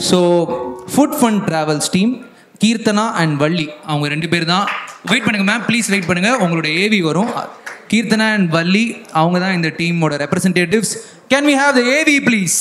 So food fun travels team Keerthana and Valli அவங்க ரெண்டு பேர் தான் வெயிட் பண்ணுங்க மேம் ப்ளீஸ் வெயிட் பண்ணுங்க உங்களோட ஏவி வரும் கீர்த்தனா அண்ட் வள்ளி அவங்க தான் இந்த டீமோட representatives can we have the AV please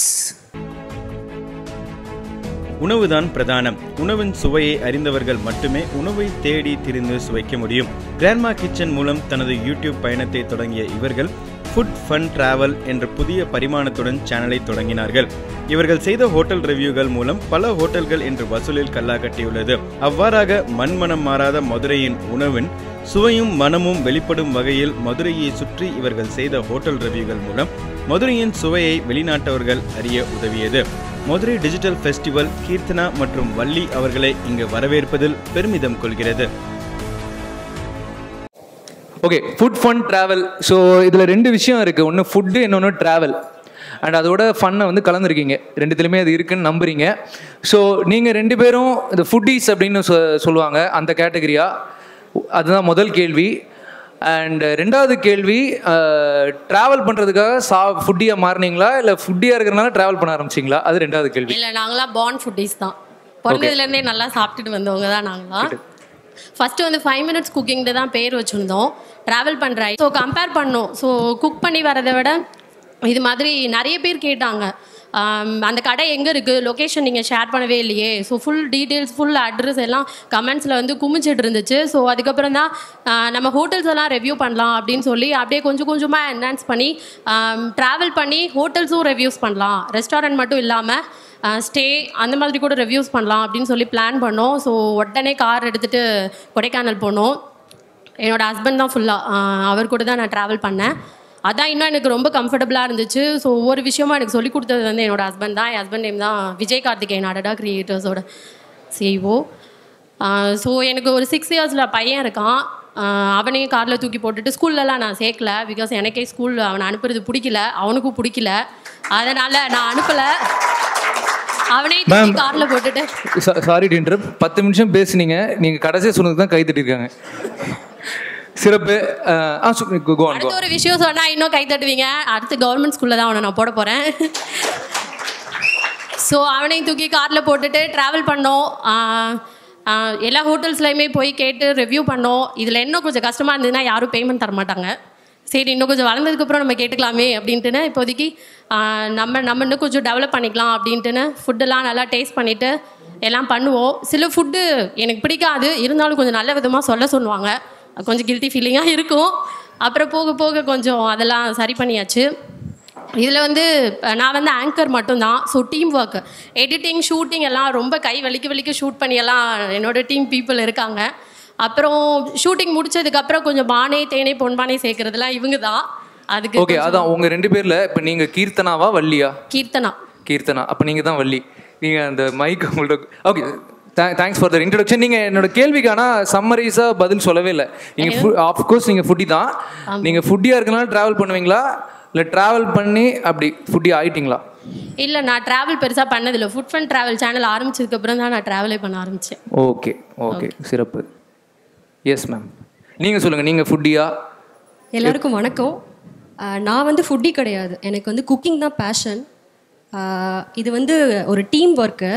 உணவுதான் பிரதானம் உணவின் சுவையை அறிந்தவர்கள் மட்டுமே உணவை தேடி திரிந்து சுவைக்க முடியும் கிராண்ட்மா கிச்சன் மூலம் தனது யூடியூப் பயணத்தை தொடங்கிய இவர்கள் ஃபுட் ஃபன் டிராவல் என்ற புதிய பரிமாணத்துடன் சேனலை தொடங்கினார்கள் இவர்கள் செய்த ஹோட்டல் ரிவ்யூகள் மூலம் பல ஹோட்டல்கள் இன்று வசூலில் கல்லா கட்டியுள்ளது அவ்வாறாக மண்மனம் மாறாத மதுரையின் உணவின் சுவையும் மனமும் வெளிப்படும் வகையில் மதுரையை சுற்றி இவர்கள் செய்த ஹோட்டல் ரிவ்யூகள் மூலம் மதுரையின் சுவையை வெளிநாட்டவர்கள் அறிய உதவியது மதுரை டிஜிட்டல் ஃபெஸ்டிவல் கீர்த்தனா மற்றும் வள்ளி அவர்களை இங்கு வரவேற்பதில் பெருமிதம் கொள்கிறது okay food fun travel so இதில் ரெண்டு விஷயம் இருக்குது ஒன்று ஃபுட்டு இன்னொன்று ட்ராவல் அண்ட் அதோட ஃபன்னை வந்து கலந்துருக்கீங்க ரெண்டுத்துலையுமே அது இருக்குன்னு நம்புறீங்க ஸோ நீங்கள் ரெண்டு பேரும் இந்த ஃபுட்டீஸ் அப்படின்னு சொ சொல்லுவாங்க அந்த கேட்டகரியா அதுதான் முதல் கேள்வி அண்ட் ரெண்டாவது கேள்வி ட்ராவல் பண்ணுறதுக்காக சா ஃபுட்டியாக மாறினீங்களா இல்லை ஃபுட்டியாக இருக்கிறனால ட்ராவல் பண்ண ஆரம்பிச்சிங்களா அது ரெண்டாவது கேள்வி இல்ல நாங்களாம் பார்ன் ஃபுட்டீஸ் தான் பிறந்ததுல இருந்தே நல்லா சாப்பிட்டுட்டு வந்தவங்க தான் நாங்களாம் ஃபர்ஸ்ட் வந்து ஃபைவ் மினிட்ஸ் குக்கிங்ட்டு தான் பேர் வச்சுருந்தோம் ட்ராவல் பண்ணுற ஸோ கம்பேர் பண்ணோம் ஸோ குக் பண்ணி வரதை விட இது மாதிரி நிறைய பேர் கேட்டாங்க ஆம், அந்த கடை எங்கே இருக்குது லொக்கேஷன் நீங்கள் ஷேர் பண்ணவே இல்லையே so full details full address எல்லாம் கமெண்ட்ஸில் வந்து குமிச்சிட்டு இருந்துச்சு ஸோ அதுக்கப்புறம் தான் ஆ, நம்ம ஹோட்டல்ஸ் எல்லாம் ரெவ்யூ பண்ணலாம் அப்படின்னு சொல்லி அப்படியே கொஞ்சம் கொஞ்சமாக என்ஹான்ஸ் பண்ணி ட்ராவல் பண்ணி ஹோட்டல்ஸும் ரெவ்யூஸ் பண்ணலாம் ரெஸ்டாரண்ட் மட்டும் இல்லாமல் ஸ்டே அந்த மாதிரி கூட ரிவ்யூஸ் பண்ணலாம் அப்படின்னு சொல்லி பிளான் பண்ணோம் ஸோ உடனே கார் எடுத்துகிட்டு கொடைக்கானல் போனோம் என்னோட ஹஸ்பண்ட் தான் ஃபுல்லாக அவர் கூட தான் நான் ட்ராவல் பண்ணேன் அதான் இன்னும் எனக்கு ரொம்ப கம்ஃபர்டபுளாக இருந்துச்சு ஸோ ஒவ்வொரு விஷயமும் எனக்கு சொல்லி கொடுத்தது வந்து என்னோட ஹஸ்பண்ட் தான் என் ஹஸ்பண்ட் நேம் தான் விஜய் கார்த்திகேயன் அடடா கிரியேட்டர்ஸோட சிஓ ஸோ எனக்கு ஒரு சிக்ஸ் இயர்ஸில் பையன் இருக்கான் ஆஹ் அவனையும் காரில் தூக்கி போட்டுட்டு ஸ்கூல்லலாம் நான் சேர்க்கல பிகாஸ் எனக்கே ஸ்கூல் அவனை அனுப்புறது பிடிக்கல அவனுக்கும் பிடிக்கல அதனால் நான் அனுப்பலை அவனையும் தூக்கி காரில் போட்டுட்டு சாரி டு இன்டர் பத்து நிமிஷம் பேசுனீங்க நீங்கள் கடைசியாக சொன்னதுக்கு தான் கை தட்டியிருக்காங்க சிறப்பு அஹ், ஆ கோ ஆன் அடுத்த ஒரு விஷயம் சொன்னா இன்னும் கை தட்டுவீங்க அடுத்து கவர்மெண்ட் ஸ்கூல்ல தான் அவனை நான் போட போறேன் ஸோ அவனையும் தூக்கி காரில் போட்டுட்டு ட்ராவல் பண்ணோம் ஆஹ் ஆஹ் எல்லா ஹோட்டல்ஸ்லையுமே போய் கேட்டு ரிவ்யூ பண்ணோம் இதில் இன்னும் கொஞ்சம் கஷ்டமாக இருந்ததுன்னா யாரும் பேமெண்ட் தர மாட்டாங்க சரி இன்னும் கொஞ்சம் வளர்ந்ததுக்கப்புறம் நம்ம கேட்டுக்கலாமே அப்படின்ட்டுன்னு இப்போதைக்கு ஆஹ் நம்ம நம்ம இன்னும் கொஞ்சம் டெவலப் பண்ணிக்கலாம் அப்படின்ட்டுன்னு ஃபுட்டெல்லாம் நல்லா டேஸ்ட் பண்ணிவிட்டு எல்லாம் பண்ணுவோம் சில ஃபுட்டு எனக்கு பிடிக்காது இருந்தாலும் கொஞ்சம் நல்ல விதமாக சொல்ல சொல்லுவாங்க கொஞ்சம் கில்ட்டி ஃபீலிங்காக இருக்கும் அப்புறம் போக போக கொஞ்சம் அதெல்லாம் சரி பண்ணியாச்சு இதில் வந்து அஹ், நான் வந்து ஆங்கர் மட்டும்தான் so team work editing shooting எல்லாம் ரொம்ப கை வலிக்க வலிக்க ஷூட் பண்ணி எல்லாம் என்னோட டீம் பீப்புள் இருக்காங்க அப்புறம் ஷூட்டிங் முடிச்சதுக்கப்புறம் கொஞ்சம் பானை தேனை பொன்பானை சேர்க்கறதுலாம் இவங்க தான் அதுக்கு ஓகே அதான் உங்க ரெண்டு பேர்ல இப்போ நீங்க கீர்த்தனாவா வள்ளியா கீர்த்தனா கீர்த்தனா அப்போ நீங்க தான் வள்ளி நீங்க அந்த மைக் உங்கள்ட்ட okay thanks for the introduction நீங்க என்னோட கேள்விக்கு ஆனா சம்மரைஸா பதில் சொல்லவே இல்லை நீங்க ஆஃப்கோர்ஸ் நீங்க ஃபுட்டி தான் நீங்க ஃபுட்டியா இருக்கனால டிராவல் பண்ணுவீங்களா இல்லை டிராவல் பண்ணி அப்படி ஃபுட்டி ஆயிட்டீங்களா இல்லை நான் ட்ராவல் பெருசாக பண்ணதில்லை ஃபுட் ஃபன் ட்ராவல் சேனல் ஆரம்பிச்சதுக்கப்புறம் தான் நான் ட்ராவலே பண்ண ஆரம்பித்தேன் ஓகே ஓகே சிறப்பு எஸ் மேம் நீங்க சொல்லுங்க நீங்க ஃபுட்டியா எல்லாருக்கும் வணக்கம் ஆஹ் நான் வந்து ஃபுட்டி கிடையாது எனக்கு வந்து குக்கிங் தான் பேஷன் இது வந்து ஒரு டீம் ஒர்க்கு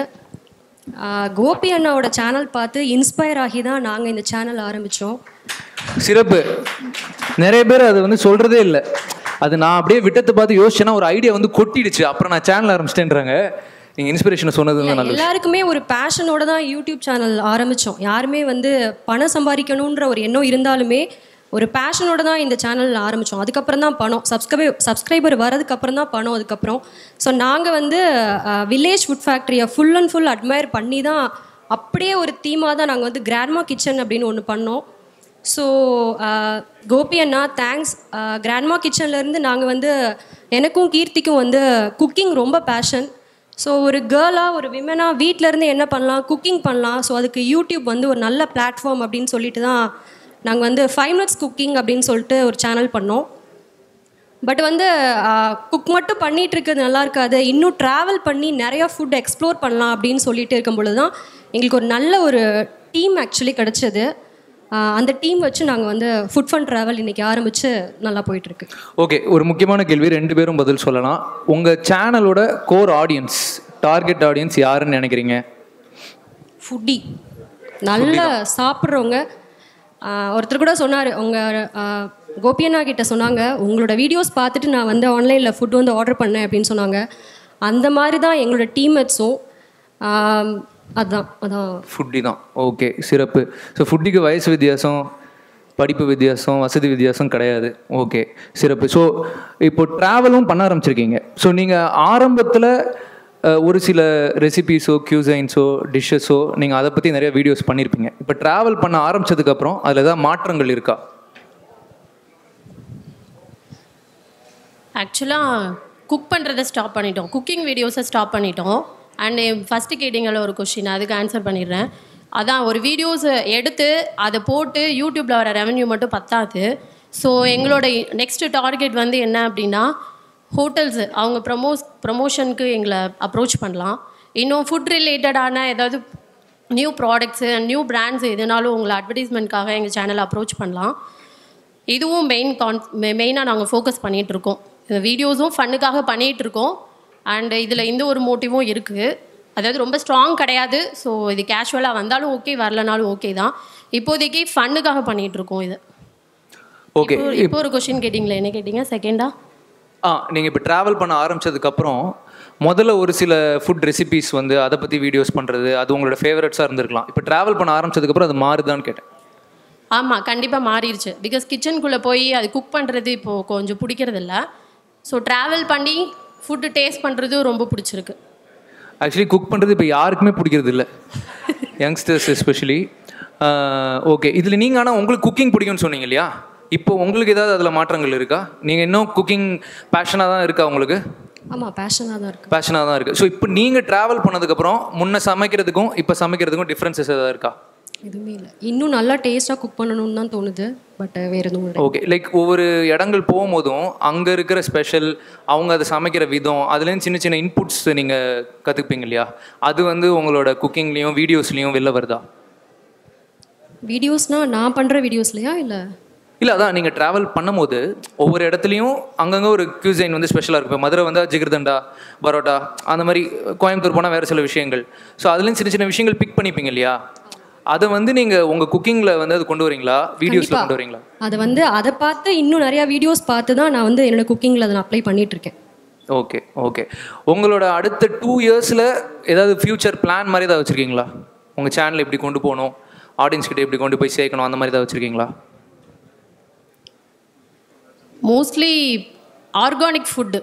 கோபி அண்ணாவோட சேனல் பார்த்து இன்ஸ்பயர் ஆகி தான் நாங்கள் இந்த சேனல் ஆரம்பித்தோம் சிறப்பு நிறைய பேர் அது வந்து சொல்றதே இல்லை அது நான் அப்படியே விட்டத்தை பார்த்து யோசிச்சேன்னா ஒரு ஐடியா வந்து கொட்டிடுச்சு அப்புறம் நான் சேனல் ஆரம்பிச்சிட்டேன்றாங்க நீங்க இன்ஸ்பிரேஷனை சொன்னது வந்து நல்லது எல்லாருக்குமே ஒரு பேஷனோட தான் யூடியூப் சேனல் ஆரம்பித்தோம் யாருமே வந்து பணம் சம்பாதிக்கணுன்ற ஒரு எண்ணம் இருந்தாலுமே ஒரு பேஷனோட தான் இந்த சேனல் ஆரம்பித்தோம் அதுக்கப்புறம் தான் பணம் சப்ஸ்கிரைபர் சப்ஸ்கிரைபர் வரதுக்கு அப்புறம் தான் பணம் அதுக்கப்புறம் ஸோ நாங்கள் வந்து வில்லேஜ் ஃபுட் ஃபேக்ட்ரியை ஃபுல் அண்ட் ஃபுல் அட்மையர் பண்ணி தான் அப்படியே ஒரு தீமாக தான் நாங்கள் வந்து கிராண்ட்மா கிச்சன் அப்படின்னு ஒன்று பண்ணோம் ஸோ கோபி அண்ணா தேங்க்ஸ் கிராண்ட்மா கிச்சன்லேருந்து நாங்கள் வந்து எனக்கும் கீர்த்திக்கும் வந்து குக்கிங் ரொம்ப பேஷன் ஸோ ஒரு கேர்ளாக ஒரு விமனாக வீட்டிலேருந்து என்ன பண்ணலாம் குக்கிங் பண்ணலாம் ஸோ அதுக்கு யூடியூப் வந்து ஒரு நல்ல பிளாட்ஃபார்ம் அப்படின்னு சொல்லிட்டு தான் நாங்கள் வந்து ஃபைவ் மினிட்ஸ் குக்கிங் அப்படின்னு சொல்லிட்டு ஒரு சேனல் பண்ணோம் பட் வந்து குக் மட்டும் பண்ணிட்டு இருக்கிறது நல்லா இருக்காது இன்னும் ட்ராவல் பண்ணி நிறையா ஃபுட் எக்ஸ்ப்ளோர் பண்ணலாம் அப்படின்னு சொல்லிட்டு இருக்கும் பொழுது தான் எங்களுக்கு ஒரு நல்ல ஒரு டீம் ஆக்சுவலி கிடச்சது அந்த டீம் வச்சு நாங்கள் வந்து ஃபுட் ஃபன் ட்ராவல் இன்னைக்கு ஆரம்பித்து நல்லா போயிட்டுருக்கு ஓகே ஒரு முக்கியமான கேள்வி ரெண்டு பேரும் பதில் சொல்லலாம் உங்க சேனலோட கோர் ஆடியன்ஸ் டார்கெட் ஆடியன்ஸ் யாருன்னு நினைக்கிறீங்க ஃபுட்டி நல்லா சாப்பிட்றவங்க ஒருத்தர் கூட சொன்னார் உங்கள் கோபியண்ணா கிட்ட சொன்னாங்க உங்களோட வீடியோஸ் பார்த்துட்டு நான் வந்து ஆன்லைனில் ஃபுட் வந்து ஆர்டர் பண்ணேன் அப்படின்னு சொன்னாங்க அந்த மாதிரி தான் எங்களோட டீம்மேட்ஸும் அதான் அதான் ஃபுட்டி தான் ஓகே சிறப்பு ஸோ ஃபுட்டிக்கு வயசு வித்தியாசம் படிப்பு வித்தியாசம் வசதி வித்தியாசம் கிடையாது ஓகே சிறப்பு ஸோ இப்போ ட்ராவலும் பண்ண ஆரம்பிச்சிருக்கீங்க ஸோ நீங்கள் ஆரம்பத்தில் ஒரு சில ரெசிபீஸோ கியூசைன்ஸோ டிஷ்ஷஸோ நீங்கள் அதை பற்றி நிறைய வீடியோஸ் பண்ணியிருப்பீங்க இப்போ ட்ராவல் பண்ண ஆரம்பிச்சதுக்கப்புறம் அதில் ஏதாவது மாற்றங்கள் இருக்கா ஆக்சுவலாக குக் பண்ணுறதை ஸ்டாப் பண்ணிட்டோம் குக்கிங் வீடியோஸை ஸ்டாப் பண்ணிட்டோம் அண்டு ஃபஸ்ட்டு கேட்டிங்கள ஒரு கொஷின் அதுக்கு ஆன்சர் பண்ணிடுறேன் அதான் ஒரு வீடியோஸ் எடுத்து அதை போட்டு யூடியூப்பில் வர ரெவன்யூ மட்டும் பத்தாது ஸோ எங்களோட நெக்ஸ்ட் டார்கெட் வந்து என்ன அப்படின்னா ஹோட்டல்ஸ் அவங்க ப்ரமோஸ் ப்ரமோஷனுக்கு எங்களை அப்ரோச் பண்ணலாம் இன்னும் ஃபுட் ரிலேட்டடான ஏதாவது நியூ ப்ராடக்ட்ஸு நியூ பிராண்ட்ஸ் எதுனாலும் உங்களை அட்வர்டைஸ்மெண்ட்காக எங்கள் சேனலை அப்ரோச் பண்ணலாம் இதுவும் மெயின் கான் மெயினாக நாங்கள் ஃபோக்கஸ் பண்ணிகிட்ருக்கோம் இந்த வீடியோஸும் ஃபன்னுக்காக பண்ணிகிட்ருக்கோம் அண்ட் இதில் இந்த ஒரு மோட்டிவும் இருக்குது அதாவது ரொம்ப ஸ்ட்ராங் கிடையாது ஸோ இது கேஷுவலாக வந்தாலும் ஓகே வரலனாலும் ஓகே தான் இப்போதைக்கு ஃபன்னுக்காக பண்ணிகிட்ருக்கோம் இது ஓகே இப்போ இப்போ ஒரு கொஷின் கேட்டிங்களா என்ன கேட்டிங்க செகண்டா ஆ நீங்கள் இப்போ ட்ராவல் பண்ண ஆரம்பிச்சதுக்கப்புறம் முதல்ல ஒரு சில ஃபுட் ரெசிபீஸ் வந்து அதை பற்றி வீடியோஸ் பண்ணுறது அது உங்களோட ஃபேவரட்ஸாக இருந்திருக்கலாம் இப்போ ட்ராவல் பண்ண ஆரம்பிச்சதுக்கப்புறம் அது மாறுதான்னு கேட்டேன் ஆமாம் கண்டிப்பாக மாறிடுச்சு பிகாஸ் கிச்சனுக்குள்ளே போய் அது குக் பண்ணுறது இப்போது கொஞ்சம் பிடிக்கிறதில்ல ஸோ ட்ராவல் பண்ணி ஃபுட்டு டேஸ்ட் பண்ணுறது ரொம்ப பிடிச்சிருக்கு ஆக்சுவலி குக் பண்ணுறது இப்போ யாருக்குமே பிடிக்கிறது இல்லை யங்ஸ்டர்ஸ் எஸ்பெஷலி ஓகே இதில் நீங்கள் ஆனால் உங்களுக்கு குக்கிங் பிடிக்கும்னு சொன்னீங்க இல்லையா இப்போ உங்களுக்கு ஏதாவது அதில் மாற்றங்கள் இருக்கா நீங்கள் இன்னும் குக்கிங் பேஷனாக தான் இருக்கா உங்களுக்கு ஆமாம் பேஷனாக தான் இருக்குது பேஷனாக தான் இருக்குது ஸோ இப்போ நீங்கள் ட்ராவல் பண்ணதுக்கப்புறம் முன்ன சமைக்கிறதுக்கும் இப்போ சமைக்கிறதுக்கும் டிஃப்ரென்சஸ் ஏதாவது இருக்கா எதுவுமே இல்லை இன்னும் நல்லா டேஸ்ட்டாக குக் பண்ணணும்னு தான் தோணுது பட் வேறு எதுவும் இல்லை ஓகே லைக் ஒவ்வொரு இடங்கள் போகும்போதும் அங்கே இருக்கிற ஸ்பெஷல் அவங்க அதை சமைக்கிற விதம் அதுலேருந்து சின்ன சின்ன இன்புட்ஸ் நீங்கள் கற்றுப்பீங்க இல்லையா அது வந்து உங்களோட குக்கிங்லேயும் வீடியோஸ்லேயும் வெளில வருதா வீடியோஸ்னால் நான் பண்ணுற வீடியோஸ்லையா இல்லை இல்லை அதான் நீங்கள் ட்ராவல் பண்ணும்போது ஒவ்வொரு இடத்துலையும் அங்கங்கே ஒரு கியூசைன் வந்து ஸ்பெஷலாக இருக்கும் இப்போ மதுரை வந்தால் ஜிகிர்தண்டா பரோட்டா அந்த மாதிரி கோயம்புத்தூர் போனால் வேறு சில விஷயங்கள் ஸோ அதுலேயும் சின்ன சின்ன விஷயங்கள் பிக் பண்ணிப்பீங்க இல்லையா அதை வந்து நீங்கள் உங்கள் குக்கிங்கில் வந்து அது கொண்டு வரீங்களா வீடியோஸில் கொண்டு வரீங்களா அதை வந்து அதை பார்த்து இன்னும் நிறையா வீடியோஸ் பார்த்து தான் நான் வந்து என்னோட குக்கிங்கில் அதை நான் அப்ளை பண்ணிட்டு இருக்கேன் ஓகே ஓகே உங்களோட அடுத்த டூ இயர்ஸில் ஏதாவது ஃப்யூச்சர் பிளான் மாதிரி ஏதாவது வச்சுருக்கீங்களா உங்கள் சேனல் இப்படி கொண்டு போகணும் ஆடியன்ஸ் கிட்ட இப்படி கொண்டு போய் சேர்க்கணும் அந்த மாதிரி ஏதாவது வச்சுருக்கீங்களா மோஸ்ட்லி ஆர்கானிக் ஃபுட்டு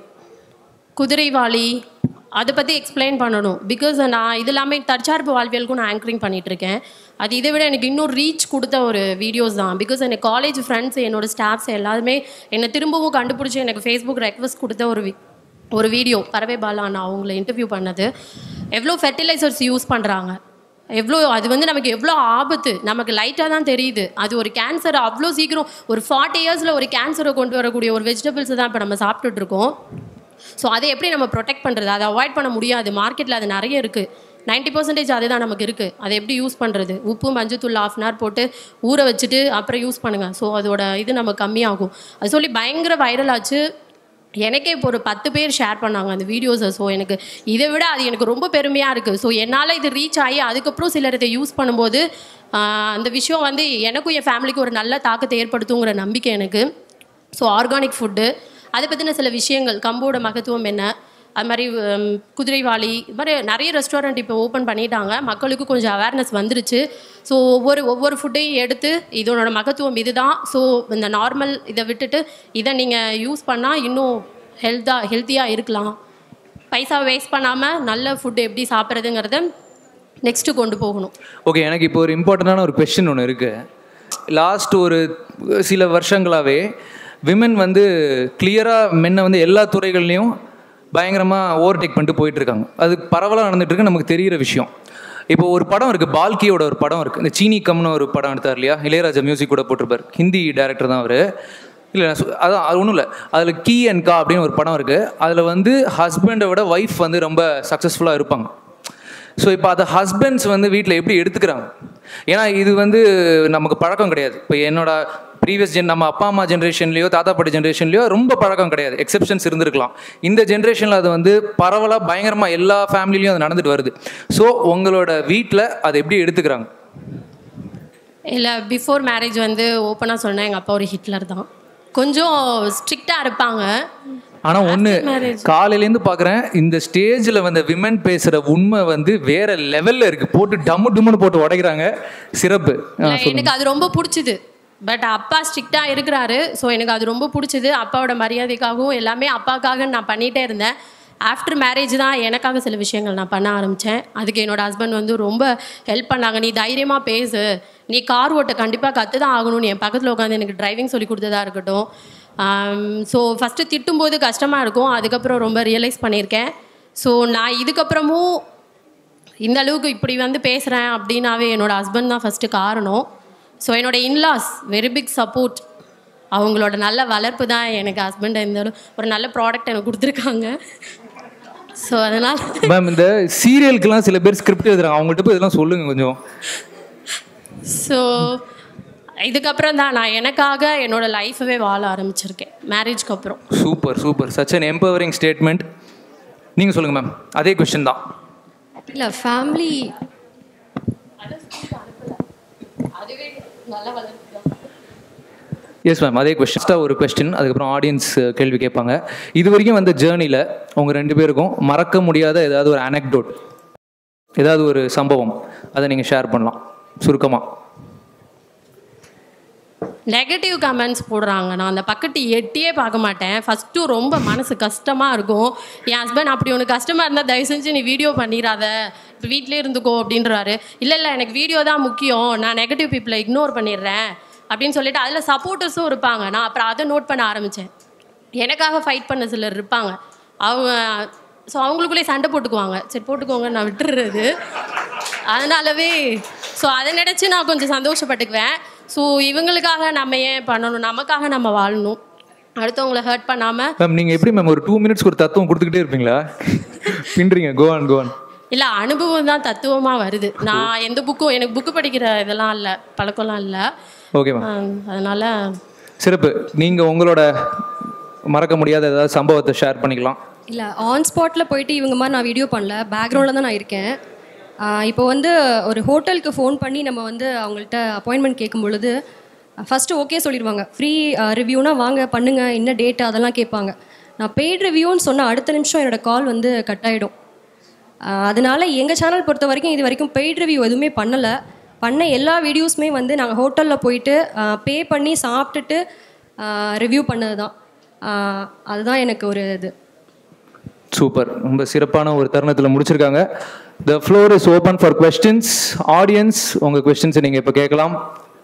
குதிரைவாளி அதை பற்றி எக்ஸ்பிளைன் பண்ணணும் பிகாஸ் நான் இது எல்லாமே தற்சார்பு வாழ்வியலுக்கும் நான் ஆங்கரிங் பண்ணிட்டு இருக்கேன் அது இதை விட எனக்கு இன்னும் ரீச் கொடுத்த ஒரு வீடியோஸ் தான் பிகாஸ் எனக்கு காலேஜ் ஃப்ரெண்ட்ஸ் என்னோட ஸ்டாஃப்ஸ் எல்லாருமே என்னை திரும்பவும் கண்டுபிடிச்சி எனக்கு ஃபேஸ்புக் ரெக்வஸ்ட் கொடுத்த ஒரு வி- ஒரு வீடியோ பறவை பாலா நான் அவங்கள இன்டர்வியூ பண்ணது எவ்வளோ ஃபெர்டிலைசர்ஸ் யூஸ் பண்ணுறாங்க எவ்வளோ அது வந்து நமக்கு எவ்வளோ ஆபத்து நமக்கு லைட்டாக தான் தெரியுது அது ஒரு கேன்சர் அவ்வளோ சீக்கிரம் ஒரு ஃபார்ட்டி இயர்ஸில் ஒரு கேன்சரை கொண்டு வரக்கூடிய ஒரு வெஜிடபிள்ஸ் தான் இப்போ நம்ம சாப்பிட்டுட்டு இருக்கோம் ஸோ அதை எப்படி நம்ம ப்ரொடெக்ட் பண்ணுறது அதை அவாய்ட் பண்ண முடியாது மார்க்கெட்டில் அது நிறைய இருக்குது 90% பர்சன்டேஜ் அதுதான் நமக்கு இருக்குது அதை எப்படி யூஸ் பண்ணுறது உப்பு மஞ்சத்தூள் ஆஃப் அன் ஹவர் போட்டு ஊற வச்சுட்டு அப்புறம் யூஸ் பண்ணுங்கள் ஸோ அதோட இது நம்ம கம்மியாகும் அது சொல்லி பயங்கர வைரல் ஆச்சு எனக்கே இப்போ ஒரு பத்து பேர் ஷேர் பண்ணாங்க அந்த வீடியோஸை ஸோ எனக்கு இதை விட அது எனக்கு ரொம்ப பெருமையாக இருக்குது ஸோ என்னால் இது ரீச் ஆகி அதுக்கப்புறம் சிலர் இதை யூஸ் பண்ணும்போது ஆஹ், அந்த விஷயம் வந்து எனக்கும் என் ஃபேமிலிக்கும் ஒரு நல்ல தாக்கத்தை ஏற்படுத்துங்கிற நம்பிக்கை எனக்கு ஸோ ஆர்கானிக் ஃபுட்டு அதை பற்றின சில விஷயங்கள் கம்போட மகத்துவம் என்ன அது மாதிரி ஹம், குதிரைவாளி இது மாதிரி நிறைய ரெஸ்டாரண்ட் இப்போ ஓப்பன் பண்ணிட்டாங்க மக்களுக்கு கொஞ்சம் அவேர்னஸ் வந்துருச்சு ஸோ ஒவ்வொரு ஒவ்வொரு ஃபுட்டையும் எடுத்து இதனோட மகத்துவம் இதுதான் ஸோ இந்த நார்மல் இதை விட்டுட்டு இதை நீங்கள் யூஸ் பண்ணால் இன்னும் ஹெல்த்தாக ஹெல்த்தியாக இருக்கலாம் பைசா வேஸ்ட் பண்ணாமல் நல்ல ஃபுட் எப்படி சாப்பிட்றதுங்கிறத நெக்ஸ்ட்டு கொண்டு போகணும் ஓகே எனக்கு இப்போ ஒரு இம்பார்ட்டண்டான ஒரு கொஸ்டின் ஒன்று இருக்குது லாஸ்ட் ஒரு சில வருஷங்களாகவே விமன் வந்து கிளியராக மென்னை வந்து எல்லா துறைகள்லையும் பயங்கரமாக ஓவர்டேக் பண்ணிட்டு போயிட்டு இருக்காங்க அது பரவலாக நடந்துட்டு இருக்கு நமக்கு தெரிகிற விஷயம் இப்போ ஒரு படம் இருக்குது பால்கியோட ஒரு படம் இருக்குது இந்த சீனி கம்னு ஒரு படம் எடுத்தார் இல்லையா இளையராஜா மியூசிக் கூட போட்டிருப்பார் ஹிந்தி டேரக்டர் தான் அவர் இல்லை நான் சொ- அதான் அது ஒன்றும் இல்லை அதில் கீ அண்ட் கா அப்படின்னு ஒரு படம் இருக்குது அதில் வந்து ஹஸ்பண்டை விட ஒய்ஃப் வந்து ரொம்ப சக்ஸஸ்ஃபுல்லாக இருப்பாங்க ஸோ இப்போ அதை ஹஸ்பண்ட்ஸ் வந்து வீட்டில் எப்படி எடுத்துக்கிறாங்க ஏன்னா இது வந்து நமக்கு பழக்கம் கிடையாது இப்போ என்னோட ப்ரீவியஸ் ஜென் நம்ம அப்பா அம்மா ஜென்ரேஷன்லையோ தாத்தா பாட்டி ஜென்ரேஷன்லையோ ரொம்ப பழக்கம் கிடையாது எக்ஸெப்ஷன்ஸ் இருந்திருக்கலாம் இந்த ஜென்ரேஷனில் அது வந்து பரவலாக பயங்கரமாக எல்லா ஃபேமிலிலையும் அது நடந்துட்டு வருது ஸோ உங்களோட வீட்டில் அதை எப்படி எடுத்துக்கிறாங்க இல்லை பிஃபோர் மேரேஜ் வந்து ஓப்பனாக சொன்னேன் எங்கள் அப்பா ஒரு ஹிட்லர் தான் கொஞ்சம் ஸ்ட்ரிக்டாக இருப்பாங்க ஆனால் ஒன்று marriage. காலையிலேருந்து பார்க்குறேன் இந்த ஸ்டேஜில் வந்து விமன் பேசுகிற உண்மை வந்து வேற லெவலில் இருக்குது போட்டு டம்மு டும்முன்னு போட்டு உடைக்கிறாங்க சிறப்பு ஆ, இல்ல, சொல்லுங்க எனக்கு அது ரொம்ப பிடிச்சிது பட் அப்பா ஸ்ட்ரிக்டாக இருக்கிறாரு ஸோ எனக்கு அது ரொம்ப பிடிச்சிது அப்பாவோட மரியாதைக்காகவும் எல்லாமே அப்பாக்காக நான் பண்ணிகிட்டே இருந்தேன் ஆஃப்டர் மேரேஜ் தான் எனக்காக சில விஷயங்கள் நான் பண்ண ஆரம்பித்தேன் அதுக்கு என்னோட ஹஸ்பண்ட் வந்து ரொம்ப ஹெல்ப் பண்ணாங்க நீ தைரியமாக பேசு நீ கார் ஓட்ட கண்டிப்பாக கற்று தான் ஆகணும்னு என் பக்கத்தில் உட்காந்து எனக்கு டிரைவிங் சொல்லி கொடுத்ததா இருக்கட்டும் ஸோ ஃபஸ்ட்டு திட்டும்போது கஷ்டமாக இருக்கும் அதுக்கப்புறம் ரொம்ப ரியலைஸ் பண்ணியிருக்கேன் ஸோ நான் இதுக்கப்புறமும் இந்த அளவுக்கு இப்படி வந்து பேசுகிறேன் அப்படின்னாவே என்னோட ஹஸ்பண்ட் தான் ஃபஸ்ட்டு காரணம் ஸோ என்னோட இன்லாஸ் வெரி பிக் சப்போர்ட் அவங்களோட நல்ல வளர்ப்பு தான் எனக்கு ஹஸ்பண்ட் இந்த அளவு ஒரு நல்ல ப்ராடக்ட் எனக்கு கொடுத்துருக்காங்க ஸோ அதனால் மேம் இந்த சீரியலுக்கெல்லாம் சில பேர் ஸ்கிரிப்ட் எழுதுறாங்க அவங்கள்ட்ட போய் இதெல்லாம் சொல்லுங்க கொஞ்சம் ஸோ இதுக்கப்புறம் தான் நான் எனக்காக என்னோட லைஃபவே வாழ ஆரம்பிச்சிருக்கேன் மேரேஜ்க்கு அப்புறம் super super such an empowering statement நீங்கள் சொல்லுங்கள் மேம் அதே கொஸ்டின் தான் இல்லை ஃபேமிலி அதுவே நல்ல வளர்ப்பு எஸ் மேம் அதே கொஸ்டின் ஒரு கொஸ்டின் அதுக்கப்புறம் ஆடியன்ஸ் கேள்வி கேட்பாங்க இது வரைக்கும் வந்த ஜேர்னியில் உங்கள் ரெண்டு பேருக்கும் மறக்க முடியாத ஏதாவது ஒரு அனெக்டோட் ஏதாவது ஒரு சம்பவம் அதை நீங்கள் ஷேர் பண்ணலாம் சுருக்கமாக நெகட்டிவ் கமெண்ட்ஸ் போடுறாங்க நான் அந்த பக்கத்து எட்டியே பார்க்க மாட்டேன் ஃபஸ்ட்டு ரொம்ப மனசு கஷ்டமாக இருக்கும் என் ஹஸ்பண்ட் அப்படி ஒன்று கஷ்டமாக இருந்தால் தயவு செஞ்சு நீ வீடியோ பண்ணிடாத இப்போ வீட்டிலே இருந்துக்கோ அப்படின்றாரு இல்லை இல்லை எனக்கு வீடியோ தான் முக்கியம் நான் நெகட்டிவ் பீப்புளை இக்னோர் பண்ணிடுறேன் அப்படின்னு சொல்லிட்டு அதில் சப்போர்ட்டர்ஸும் இருப்பாங்க நான் அப்புறம் அதை நோட் பண்ண ஆரம்பித்தேன் எனக்காக ஃபைட் பண்ண சிலர் இருப்பாங்க அவங்க ஸோ அவங்களுக்குள்ளே சண்டை போட்டுக்குவாங்க சரி போட்டுக்கோங்க நான் விட்டுறது அதனாலவே ஸோ அதை நினச்சி நான் கொஞ்சம் சந்தோஷப்பட்டுக்குவேன் ஸோ இவங்களுக்காக நம்ம ஏன் பண்ணணும் நமக்காக நம்ம வாழணும் அடுத்தவங்களை ஹர்ட் பண்ணாமல் மேம் நீங்கள் எப்படி மேம் ஒரு டூ மினிட்ஸ்க்கு ஒரு தத்துவம் கொடுத்துக்கிட்டே இருப்பீங்களா பின்றீங்க கோவான் கோவான் இல்லை அனுபவம் தான் தத்துவமாக வருது நான் எந்த புக்கும் எனக்கு புக்கு படிக்கிற இதெல்லாம் இல்லை பழக்கம்லாம் இல்லை ஓகே மேம் அதனால் சிறப்பு நீங்கள் உங்களோட மறக்க முடியாத ஏதாவது சம்பவத்தை ஷேர் பண்ணிக்கலாம் இல்லை ஆன் ஸ்பாட்டில் போயிட்டு இவங்க மாதிரி நான் வீடியோ பண்ணல பேக்ரவுண்டில் தான் நான் இருக்கேன் ஆஹ் இப்போ வந்து ஒரு ஹோட்டலுக்கு ஃபோன் பண்ணி நம்ம வந்து அவங்கள்ட்ட அப்பாயின்மெண்ட் கேட்கும் பொழுது ஃபஸ்ட்டு ஓகே சொல்லிடுவாங்க ஃப்ரீ ரிவ்யூனா வாங்க பண்ணுங்க என்ன டேட் அதெல்லாம் கேட்பாங்க நான் பெய்ட் ரிவ்யூன்னு சொன்ன அடுத்த நிமிஷம் என்னோட கால் வந்து கட் ஆகிடும் அதனால எங்கள் சேனல் பொறுத்த வரைக்கும் இது வரைக்கும் பெய்ட் ரிவ்யூ எதுவுமே பண்ணலை பண்ண எல்லா வீடியோஸுமே வந்து நாங்கள் ஹோட்டலில் போயிட்டு பே பண்ணி சாப்பிட்டுட்டு ரிவ்யூ பண்ணது தான் அதுதான் எனக்கு ஒரு இது சூப்பர் ரொம்ப சிறப்பான ஒரு தருணத்தில் முடிச்சிருக்காங்க the floor is open for questions audience உங்கள் கொஸ்டின்ஸை நீங்கள் இப்போ கேட்கலாம்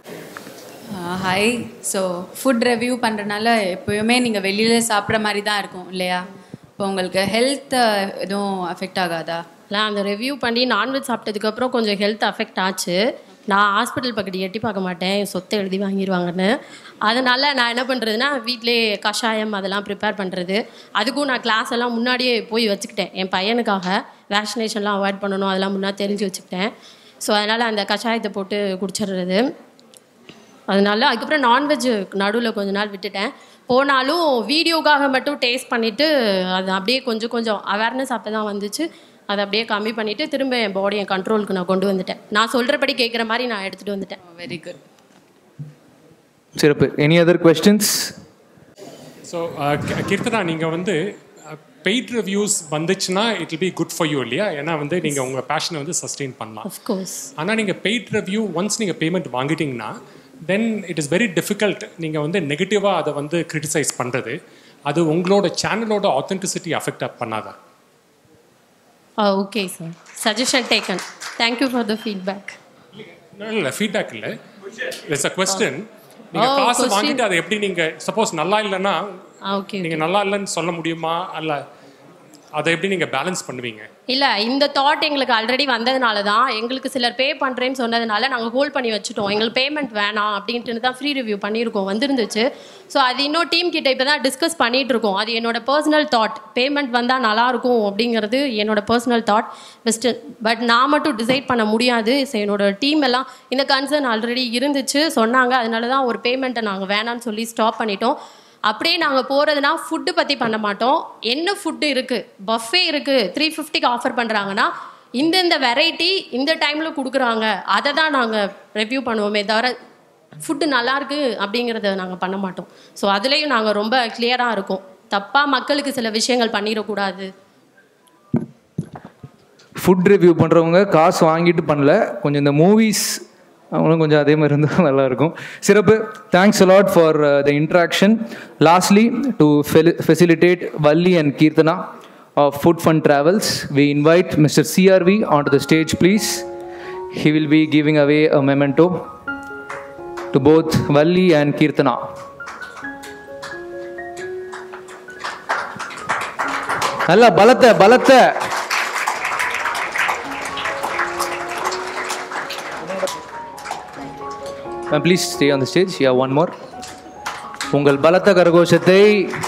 ஹாய் ஸோ ஃபுட் ரிவ்யூ பண்ணுறனால எப்போயுமே நீங்கள் வெளியில் சாப்பிட்ற மாதிரி தான் இருக்கும் இல்லையா இப்போ உங்களுக்கு ஹெல்த் எதுவும் அஃபெக்ட் ஆகாதா இல்லை அந்த ரிவ்யூ பண்ணி நான்வெஜ் சாப்பிட்டதுக்கப்புறம் கொஞ்சம் ஹெல்த் அஃபெக்ட் ஆச்சு நான் ஹாஸ்பிட்டல் பக்கத்து எட்டி பார்க்க மாட்டேன் என் சொத்தை எழுதி வாங்கிடுவாங்கன்னு அதனால நான் என்ன பண்ணுறதுன்னா வீட்டிலே கஷாயம் அதெல்லாம் ப்ரிப்பேர் பண்ணுறது அதுக்கும் நான் கிளாஸ் எல்லாம் முன்னாடியே போய் வச்சுக்கிட்டேன் என் பையனுக்காக வேக்சினேஷன்லாம் அவாய்ட் பண்ணணும் அதெல்லாம் முன்னாடி தெரிஞ்சு வச்சுக்கிட்டேன் ஸோ அதனால் அந்த கஷாயத்தை போட்டு குடிச்சிடுறது அதனால அதுக்கப்புறம் நான்வெஜ் நடுவில் கொஞ்ச நாள் விட்டுட்டேன் போனாலும் வீடியோக்காக மட்டும் டேஸ்ட் பண்ணிவிட்டு அது அப்படியே கொஞ்சம் கொஞ்சம் அவேர்னஸ் அப்போ தான் வந்துச்சு அதை அப்படியே கம்மி பண்ணிவிட்டு திரும்ப என் பாடி என் கண்ட்ரோலுக்கு நான் கொண்டு வந்துட்டேன் நான் சொல்கிறபடி கேட்குற மாதிரி நான் எடுத்துகிட்டு வந்துட்டேன் வெரி குட் சிறப்பு any other questions so Keerthana நீங்கள் வந்து பெய்ட் ரிவ்யூஸ் வந்துச்சுன்னா it will be good for you இல்லையா ஏன்னா வந்து நீங்கள் உங்கள் பேஷனை வந்து சஸ்டெயின் பண்ணலாம் அஃப்கோர்ஸ் ஆனால் நீங்கள் பெய்ட் ரிவ்யூ ஒன்ஸ் நீங்கள் பேமெண்ட் வாங்கிட்டீங்கன்னா then it is very difficult நீங்கள் வந்து நெகட்டிவாக அதை வந்து கிரிட்டிசைஸ் பண்ணுறது அது உங்களோட சேனலோட ஆத்தென்டிசிட்டி அஃபெக்ட் பண்ணாதா okay sir suggestion taken thank you for the feedback இல்லை இல்லை ஃபீட்பேக் இல்லை இட்ஸ் அ கொஸ்டின் நீங்கள் Oh, காசு question. வாங்கிட்டு அதை எப்படி நீங்கள் சப்போஸ் நல்லா இல்லைன்னா ஓகே நீங்கள் நல்லா இல்லைன்னு சொல்ல முடியுமா அல்ல அதை எப்படி நீங்கள் பேலன்ஸ் பண்ணுவீங்க இல்லை இந்த தாட் எங்களுக்கு ஆல்ரெடி வந்ததுனால தான் எங்களுக்கு சிலர் பே பண்ணுறேன்னு சொன்னதுனால நாங்கள் ஹோல்ட் பண்ணி வச்சுட்டோம் எங்களுக்கு பேமெண்ட் வேணாம் அப்படின்ட்டு தான் ஃப்ரீ ரிவ்யூ பண்ணியிருக்கோம் வந்திருந்துச்சு ஸோ அது இன்னும் டீம் கிட்ட இப்போ தான் டிஸ்கஸ் பண்ணிட்டு இருக்கோம் அது என்னோட பர்சனல் தாட் பேமெண்ட் வந்தால் நல்லாயிருக்கும் அப்படிங்கிறது என்னோட பர்சனல் தாட் பெஸ்ட்டு பட் நான் மட்டும் டிசைட் பண்ண முடியாது ஸோ என்னோட டீம் எல்லாம் இந்த கன்சர்ன் ஆல்ரெடி இருந்துச்சு சொன்னாங்க அதனால தான் ஒரு பேமெண்ட்டை நாங்கள் வேணான்னு சொல்லி ஸ்டாப் பண்ணிட்டோம் அப்படியே நாங்கள் போகிறதுனா ஃபுட்டு பற்றி பண்ண மாட்டோம் என்ன ஃபுட்டு இருக்குது பஃபே இருக்குது த்ரீ ஃபிஃப்டிக்கு ஆஃபர் பண்ணுறாங்கன்னா இந்தந்த வெரைட்டி இந்த டைமில் கொடுக்குறாங்க அதை தான் நாங்கள் ரிவ்யூ பண்ணுவோமே தவிர ஃபுட்டு நல்லாயிருக்கு அப்படிங்கிறத நாங்கள் பண்ண மாட்டோம் ஸோ அதுலேயும் நாங்கள் ரொம்ப கிளியராக இருக்கோம் தப்பாக மக்களுக்கு சில விஷயங்கள் பண்ணிடக்கூடாது ஃபுட் ரிவ்யூ பண்ணுறவங்க காசு வாங்கிட்டு பண்ணல கொஞ்சம் இந்த மூவிஸ் அவங்களும் கொஞ்சம் அதே மாதிரி இருந்தால் நல்லாயிருக்கும் சிறப்பு thanks a lot for the interaction lastly to facilitate Valli and Keerthana of food fun travels we invite mister CRV on to the stage please he will be giving away a memento to both Valli and Keerthana நல்லா பலத்தை பலத்தை please stay on the stage yeah one more உங்கள் பலத்த கரகோஷத்தை